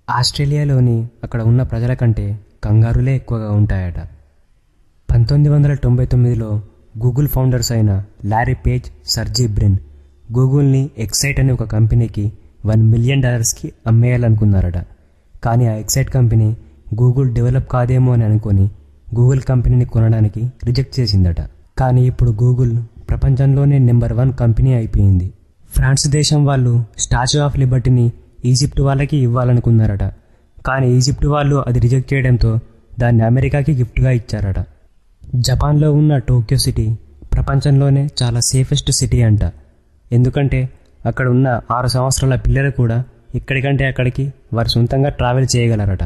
ఆస్ట్రేలియాలోని అక్కడ ఉన్న ప్రజల కంటే కంగారులే ఎక్కువగా ఉంటాయట పంతొమ్మిది వందల తొంభై తొమ్మిదిలో గూగుల్ ఫౌండర్స్ అయిన లారీ పేజ్ సర్జీ బ్రిన్ గూగుల్ని ఎక్సైట్ అనే ఒక కంపెనీకి వన్ మిలియన్ డాలర్స్కి అమ్మేయాలనుకున్నారట కానీ ఆ ఎక్సైట్ కంపెనీ గూగుల్ డెవలప్ కాదేమో అని అనుకొని గూగుల్ కంపెనీని కొనడానికి రిజెక్ట్ చేసిందట కానీ ఇప్పుడు గూగుల్ ప్రపంచంలోనే నెంబర్ వన్ కంపెనీ అయిపోయింది ఫ్రాన్స్ దేశం వాళ్ళు స్టాచ్యూ ఆఫ్ లిబర్టీని ఈజిప్ట్ వాళ్ళకి ఇవ్వాలనుకున్నారట కానీ ఈజిప్ట్ వాళ్ళు అది రిజెక్ట్ చేయడంతో దాన్ని అమెరికాకి గిఫ్ట్గా ఇచ్చారట జపాన్లో ఉన్న టోక్యో సిటీ ప్రపంచంలోనే చాలా సేఫెస్ట్ సిటీ అంట ఎందుకంటే అక్కడ ఉన్న ఆరు సంవత్సరాల పిల్లలు కూడా ఎక్కడికంటే అక్కడికి వారు సొంతంగా ట్రావెల్ చేయగలరట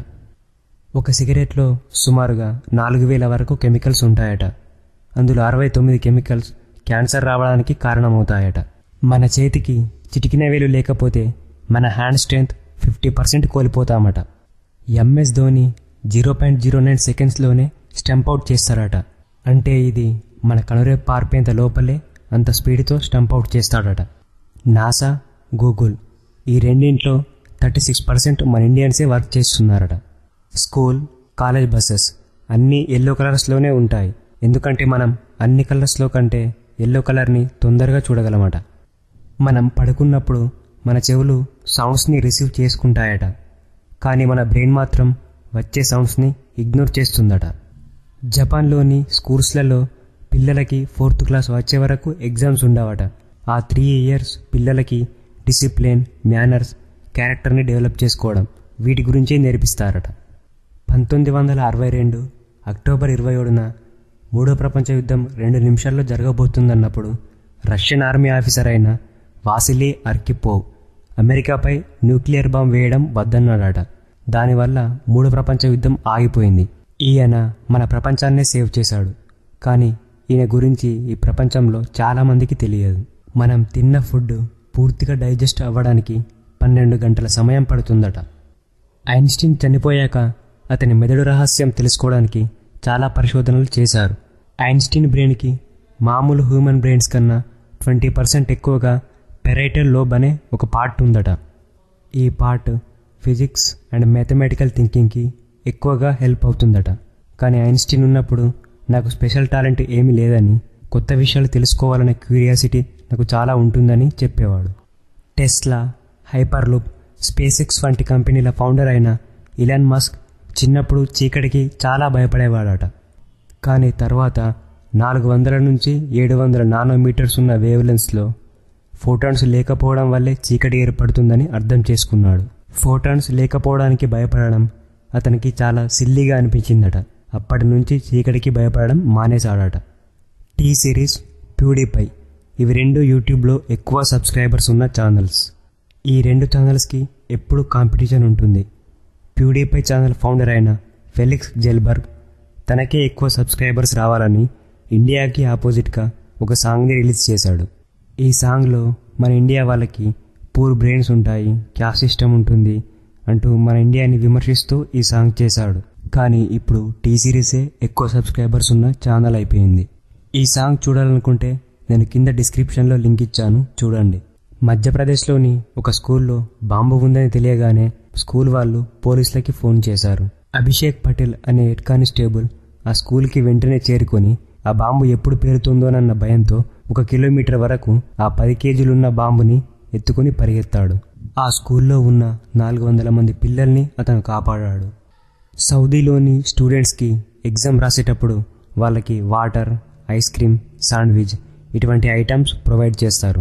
ఒక సిగరెట్లో సుమారుగా నాలుగు వేల వరకు కెమికల్స్ ఉంటాయట అందులో అరవై తొమ్మిది కెమికల్స్ క్యాన్సర్ రావడానికి కారణమవుతాయట మన చేతికి చిటికిన వేలు లేకపోతే మన హ్యాండ్ స్ట్రెంగ్త్ ఫిఫ్టీ పర్సెంట్ కోల్పోతామట MS Dhoni zero point zero nine సెకండ్స్లోనే స్టంప్ అవుట్ చేస్తారట అంటే ఇది మన కనురేపు పారిపోయేంత లోపలే అంత స్పీడ్తో స్టంప్ అవుట్ చేస్తాడట నాసా గూగుల్ ఈ రెండింట్లో థర్టీ సిక్స్ పర్సెంట్ మన ఇండియన్సే వర్క్ చేస్తున్నారట స్కూల్ కాలేజ్ బస్సెస్ అన్నీ ఎల్లో కలర్స్లోనే ఉంటాయి ఎందుకంటే మనం అన్ని కలర్స్లో కంటే ఎల్లో కలర్ని తొందరగా చూడగలమట మనం పడుకున్నప్పుడు మన చెవులు సౌండ్స్ని రిసీవ్ చేసుకుంటాయట కానీ మన బ్రెయిన్ మాత్రం వచ్చే సౌండ్స్ని ఇగ్నోర్ చేస్తుందట జపాన్లోని స్కూల్స్లలో పిల్లలకి ఫోర్త్ క్లాస్ వచ్చే వరకు ఎగ్జామ్స్ ఉండవట ఆ త్రీ ఇయర్స్ పిల్లలకి డిసిప్లిన్ మేనర్స్ క్యారెక్టర్ని డెవలప్ చేసుకోవడం వీటి గురించే నేర్పిస్తారట పంతొమ్మిది వందల అరవై రెండు అక్టోబర్ ఇరవై ఏడున మూడో ప్రపంచ యుద్ధం రెండు నిమిషాల్లో జరగబోతుందన్నప్పుడు రష్యన్ ఆర్మీ ఆఫీసర్ అయిన వాసిలీ అర్కిపోవ్ అమెరికాపై న్యూక్లియర్ బాంబ్ వేయడం వద్దన్నాడట దానివల్ల మూడో ప్రపంచ యుద్ధం ఆగిపోయింది ఈయన మన ప్రపంచాన్నే సేవ్ చేశాడు కానీ ఈయన గురించి ఈ ప్రపంచంలో చాలామందికి తెలియదు మనం తిన్న ఫుడ్ పూర్తిగా డైజెస్ట్ అవ్వడానికి పన్నెండు గంటల సమయం పడుతుందట ఐన్స్టీన్ చనిపోయాక అతని మెదడు రహస్యం తెలుసుకోవడానికి చాలా పరిశోధనలు చేశారు ఐన్స్టీన్ బ్రెయిన్కి మామూలు హ్యూమన్ బ్రెయిన్స్ కన్నా ట్వంటీ పర్సెంట్ ఎక్కువగా పెరైటల్ లోబ్ అనే ఒక పార్ట్ ఉందట ఈ పార్ట్ ఫిజిక్స్ అండ్ మ్యాథమెటికల్ థింకింగ్కి ఎక్కువగా హెల్ప్ అవుతుందట కానీ ఐన్స్టీన్ ఉన్నప్పుడు నాకు స్పెషల్ టాలెంట్ ఏమీ లేదని కొత్త విషయాలు తెలుసుకోవాలనే క్యూరియాసిటీ నాకు చాలా ఉంటుందని చెప్పేవాడు టెస్లా హైపర్లూప్ స్పేస్ ఎక్స్ వంటి కంపెనీల ఫౌండర్ అయిన ఇలాన్ మస్క్ చిన్నప్పుడు చీకటికి చాలా భయపడేవాడట కానీ తర్వాత నాలుగు వందల నుంచి ఏడు వందల నానోమీటర్స్ ఉన్న వేవ్లెన్స్లో ఫోటాన్స్ లేకపోవడం వల్లే చీకటి ఏర్పడుతుందని అర్థం చేసుకున్నాడు ఫోటాన్స్ లేకపోవడానికి భయపడడం అతనికి చాలా సిల్లీగా అనిపించిందట అప్పటి నుంచి చీకటికి భయపడడం మానేశాడట టీ సిరీస్ ప్యూడీపై ఇవి రెండు యూట్యూబ్లో ఎక్కువ సబ్స్క్రైబర్స్ ఉన్న ఛానల్స్ ఈ రెండు ఛానల్స్కి ఎప్పుడు కాంపిటీషన్ ఉంటుంది ప్యూడీపై ఛానల్ ఫౌండర్ అయిన ఫెలిక్స్ జెల్బర్గ్ తనకే ఎక్కువ సబ్స్క్రైబర్స్ రావాలని ఇండియాకి ఆపోజిట్గా ఒక సాంగ్ని రిలీజ్ చేశాడు ఈ సాంగ్లో మన ఇండియా వాళ్ళకి పూర్ బ్రెయిన్స్ ఉంటాయి క్యాస్ట్ సిస్టమ్ ఉంటుంది అంటూ మన ఇండియాని విమర్శిస్తూ ఈ సాంగ్ చేశాడు కానీ ఇప్పుడు టీ సిరీసే ఎక్కువ సబ్స్క్రైబర్స్ ఉన్న ఛానల్ అయిపోయింది ఈ సాంగ్ చూడాలనుకుంటే నేను కింద డిస్క్రిప్షన్లో లింక్ ఇచ్చాను చూడండి మధ్యప్రదేశ్లోని ఒక స్కూల్లో బాంబు ఉందని తెలియగానే స్కూల్ వాళ్ళు పోలీసులకి ఫోన్ చేశారు అభిషేక్ పటేల్ అనే హెడ్ కానిస్టేబుల్ ఆ స్కూల్కి వెంటనే చేరుకొని ఆ బాంబు ఎప్పుడు పేరుతుందోనన్న భయంతో ఒక కిలోమీటర్ వరకు ఆ పది కేజీలున్న బాంబుని ఎత్తుకుని పరిగెత్తాడు ఆ స్కూల్లో ఉన్న నాలుగు వందల మంది పిల్లల్ని అతను కాపాడాడు సౌదీలోని స్టూడెంట్స్కి ఎగ్జామ్ రాసేటప్పుడు వాళ్ళకి వాటర్ ఐస్ క్రీమ్ శాండ్విచ్ ఇటువంటి ఐటమ్స్ ప్రొవైడ్ చేస్తారు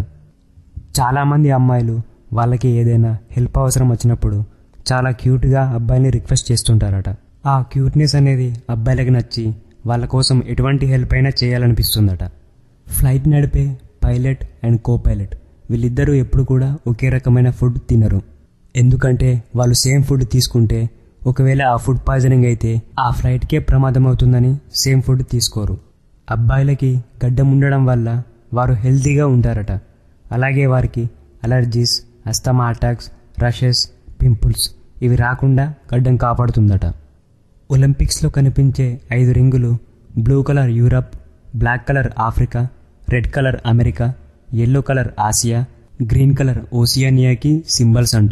చాలామంది అమ్మాయిలు వాళ్ళకి ఏదైనా హెల్ప్ అవసరం వచ్చినప్పుడు చాలా క్యూట్గా అబ్బాయిని రిక్వెస్ట్ చేస్తుంటారట ఆ క్యూట్నెస్ అనేది అబ్బాయిలకి నచ్చి వాళ్ళ కోసం ఎటువంటి హెల్ప్ అయినా చేయాలనిపిస్తుందట ఫ్లైట్ నడిపే పైలట్ అండ్ కో పైలట్ వీళ్ళిద్దరూ ఎప్పుడు కూడా ఒకే రకమైన ఫుడ్ తినరు ఎందుకంటే వాళ్ళు సేమ్ ఫుడ్ తీసుకుంటే ఒకవేళ ఆ ఫుడ్ పాయిజనింగ్ అయితే ఆ ఫ్లైట్కే ప్రమాదం అవుతుందని సేమ్ ఫుడ్ తీసుకోరు అబ్బాయిలకి గడ్డం ఉండడం వల్ల వారు హెల్తీగా ఉంటారట అలాగే వారికి allergies asthma attacks rashes pimples ఇవి రాకుండా గడ్డం కాపాడుతుందట ఒలింపిక్స్లో కనిపించే ఐదు రింగులు blue colour Europe black colour Africa red colour America yellow colour Asia green colour ఓసియానియాకి సింబల్స్ అంట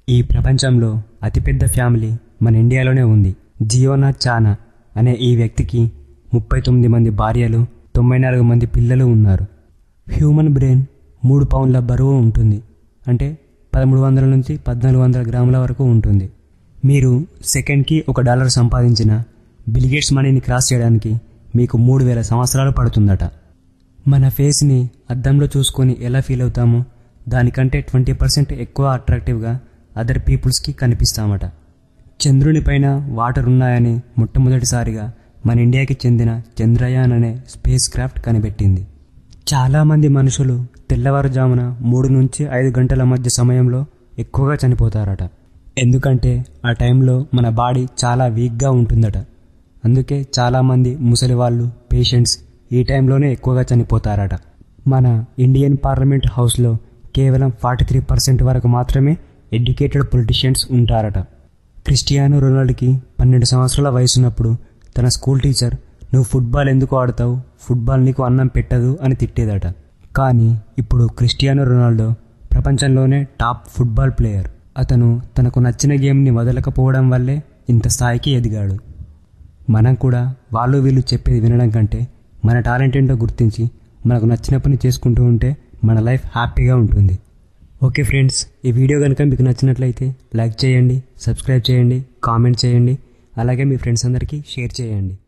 ఈ ప్రపంచంలో అతిపెద్ద ఫ్యామిలీ మన ఇండియాలోనే ఉంది జియోనాథ్ చానా అనే ఈ వ్యక్తికి ముప్పై తొమ్మిది మంది భార్యలు తొంభై నాలుగు మంది పిల్లలు ఉన్నారు హ్యూమన్ బ్రెయిన్ మూడు పౌండ్ల బరువు ఉంటుంది అంటే పదమూడు వందల నుంచి పద్నాలుగు వందల గ్రాముల వరకు ఉంటుంది మీరు సెకండ్కి ఒక డాలర్ సంపాదించిన బిల్గేట్స్ మనీని క్రాస్ చేయడానికి మీకు మూడు వేల సంవత్సరాలు పడుతుందట మన ఫేస్ని అద్దంలో చూసుకొని ఎలా ఫీల్ అవుతామో దానికంటే ట్వంటీ పర్సెంట్ ఎక్కువ అట్రాక్టివ్గా అదర్ పీపుల్స్కి కనిపిస్తామట చంద్రునిపైన వాటర్ ఉన్నాయని మొట్టమొదటిసారిగా మన ఇండియాకి చెందిన చంద్రయాన్ అనే స్పేస్ క్రాఫ్ట్ కనిపెట్టింది చాలామంది మనుషులు తెల్లవారుజామున మూడు నుంచి ఐదు గంటల మధ్య సమయంలో ఎక్కువగా చనిపోతారట ఎందుకంటే ఆ టైంలో మన బాడీ చాలా వీక్గా ఉంటుందట అందుకే చాలామంది ముసలి వాళ్ళు పేషెంట్స్ ఈ టైంలోనే ఎక్కువగా చనిపోతారట మన ఇండియన్ పార్లమెంట్ హౌస్లో కేవలం ఫార్టీ త్రీ పర్సెంట్ వరకు మాత్రమే ఎడ్యుకేటెడ్ పొలిటీషియన్స్ ఉంటారట క్రిస్టియానో రొనాల్డ్కి పన్నెండు సంవత్సరాల వయసున్నప్పుడు తన స్కూల్ టీచర్ నువ్వు ఫుట్బాల్ ఎందుకు ఆడతావు ఫుట్బాల్ నీకు అన్నం పెట్టదు అని తిట్టేదట కానీ ఇప్పుడు క్రిస్టియానో రొనాల్డో ప్రపంచంలోనే టాప్ ఫుట్బాల్ ప్లేయర్ అతను తనకు నచ్చిన గేమ్ని వదలకపోవడం వల్లే ఇంత స్థాయికి ఎదిగాడు మనం కూడా వాళ్ళు వీళ్ళు చెప్పేది వినడం కంటే మన టాలెంట్ ఏంటో గుర్తించి మనకు నచ్చిన పని చేసుకుంటూ ఉంటే మన లైఫ్ హ్యాపీగా ఉంటుంది ఓకే ఫ్రెండ్స్ ఈ వీడియో కనుక మీకు నచ్చినట్లయితే లైక్ చేయండి సబ్స్క్రైబ్ చేయండి కామెంట్ చేయండి అలాగే మీ ఫ్రెండ్స్ అందరికీ షేర్ చేయండి